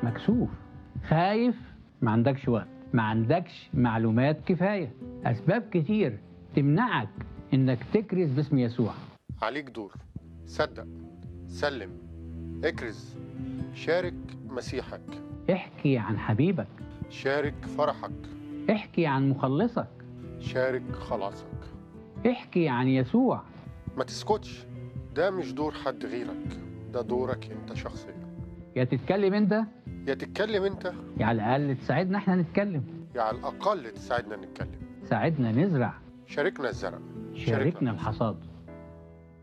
مكسوف خايف ما عندكش وقت ما عندكش معلومات كفاية أسباب كتير تمنعك إنك تكرز باسم يسوع عليك دور صدق سلم اكرز شارك مسيحك احكي عن حبيبك شارك فرحك احكي عن مخلصك شارك خلاصك احكي عن يسوع ما تسكتش ده مش دور حد غيرك ده دورك انت شخصيا يا تتكلم انت يا تتكلم انت يا على الأقل تساعدنا احنا نتكلم يا على الاقل تساعدنا نتكلم ساعدنا نزرع شاركنا الزرع شاركنا الحصاد